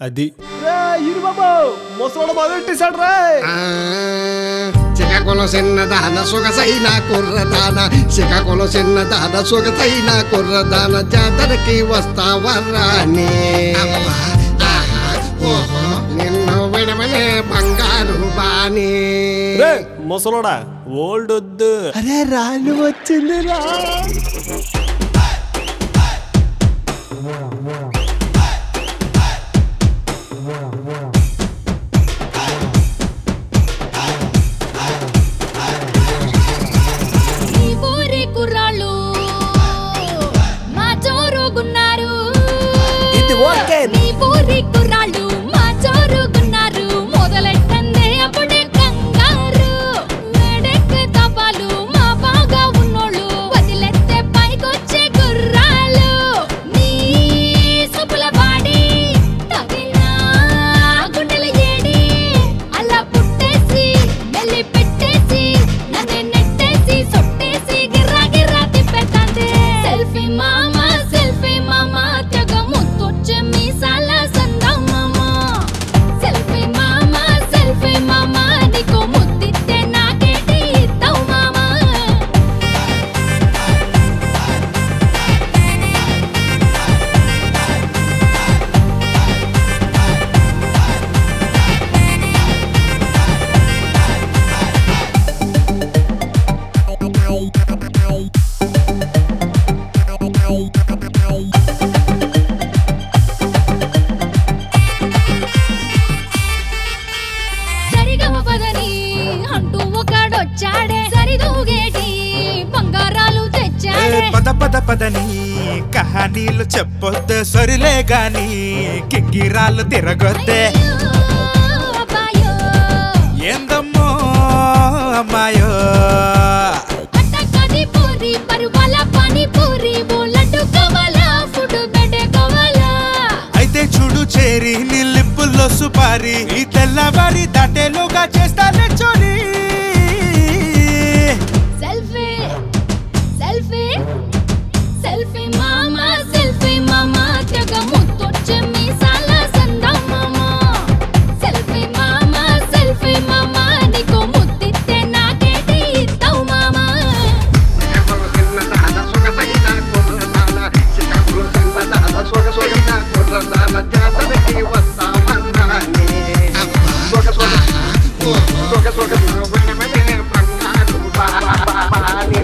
అది ఇరుబాబు ముసలోడు మొదలెట్టేశాడు రా ఆ, శ్రీకాకుళం చిన్నదాన సొగసైన కుర్రదాన శ్రీకాకుళం చిన్నదాన సొగసైన కుర్రదాన జాతరకి వస్తావా రాని ఓహో నిన్ను విడవలే బంగారు బాని రే ముసలోడా ఓల్డ్ వద్దు అరే రాను వచ్చింది రా ఈ ఊరి కుర్రాళ్ళు మా జోరుగున్నారు ఇది ఓకే. ఈ ఊరి కుర్రాళ్ళు మా జోరుగున్నారు మొదలెట్టందే అప్పుడే కంగారు వేడెక్కే తపాలు మా బాగా ఉన్నోళ్ళు వదిలేస్తే పైకొచ్చే గుర్రాలు నీ సుపుల బాడి తగిలిన గుండెల ఏడి అలా పుట్టేసి మెల్లి పెట్టేసి నన్ను నెట్టేసి సొట్టేసి గిర్రా గిర్రా తిప్పేతాంది సెల్ఫీ మామా సెల్ఫీ మామా తెగ ముత్తొచ్చే మీసాల సందా మామా సెల్ఫీ మామా సెల్ఫీ మామా నీకు ముద్దిస్తే నాకేటి ఇస్తావు మామా సరిగమ పదని అంటూ ఒకడొచ్చాడే సరిదూగేటి బంగారాలు ఏ తెచ్చాడే పద పద పదని కహానీలు చెప్పొద్దు సరిలే గాని కిక్కిరాలు తిరగొద్దే అయ్యో, అబ్బాయో, ఏందమ్మో అమ్మాయో అట్టక్కది పూరి పరువాల పానీ పూరి ఓ లడ్డు కావాలా ఫుడ్ బెడ్డే కావాలా అయితే చూడు చేరి నీ లిప్పుల్లో సుపారి ఈ తెల్లవారి దాటేలోగా చేస్తానే చోరీ సెల్ఫీ సెల్ఫీ సెల్ఫీ మామా సెల్ఫీ మామా తెగ ముత్తొచ్చే మీసాల సందా మామా సెల్ఫీ మామా సెల్ఫీ మామా నీకు ముద్దిస్తే నాకేటి ఇస్తావు మామా శ్రీకాకుళం చిన్నదాన సొగసైన కుర్రదాన శ్రీకాకుళం చిన్నదాన సొగసైన కుర్రదాన జాతరకి వస్తావా రాని సొగ సొగ సొగ సొగ విడవలే బంగారు బాని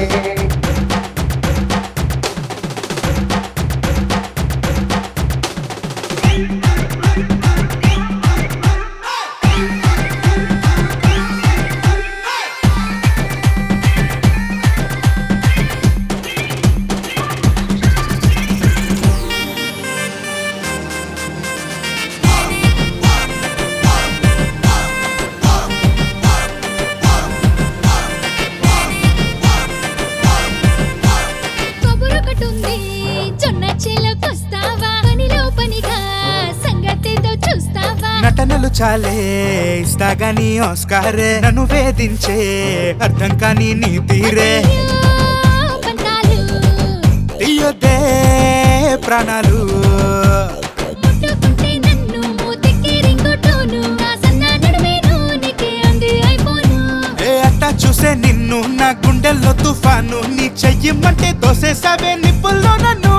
కబురొకటుంది జొన్న చేలోకొస్తావా పనిలో పనిగా సంగతితో చూస్తావా నటనలు చాలే ఇస్తా గాని ఆస్కారే నన్ను వేధించే అర్థం కాని నీ తీరే అయ్యో, పన్నాలు తీయొద్దే ప్రాణాలు ముట్టుకుంటే నన్ను మూతికి రింగుటోను నా సన్న నడుమేను నీకే అంది అయిపోను ఏ అట్టా చూసే నిన్ను నా గుండెల్లో తుఫాను నీ చెయ్యమంటే దోసేసావే నిప్పుల్లో నన్ను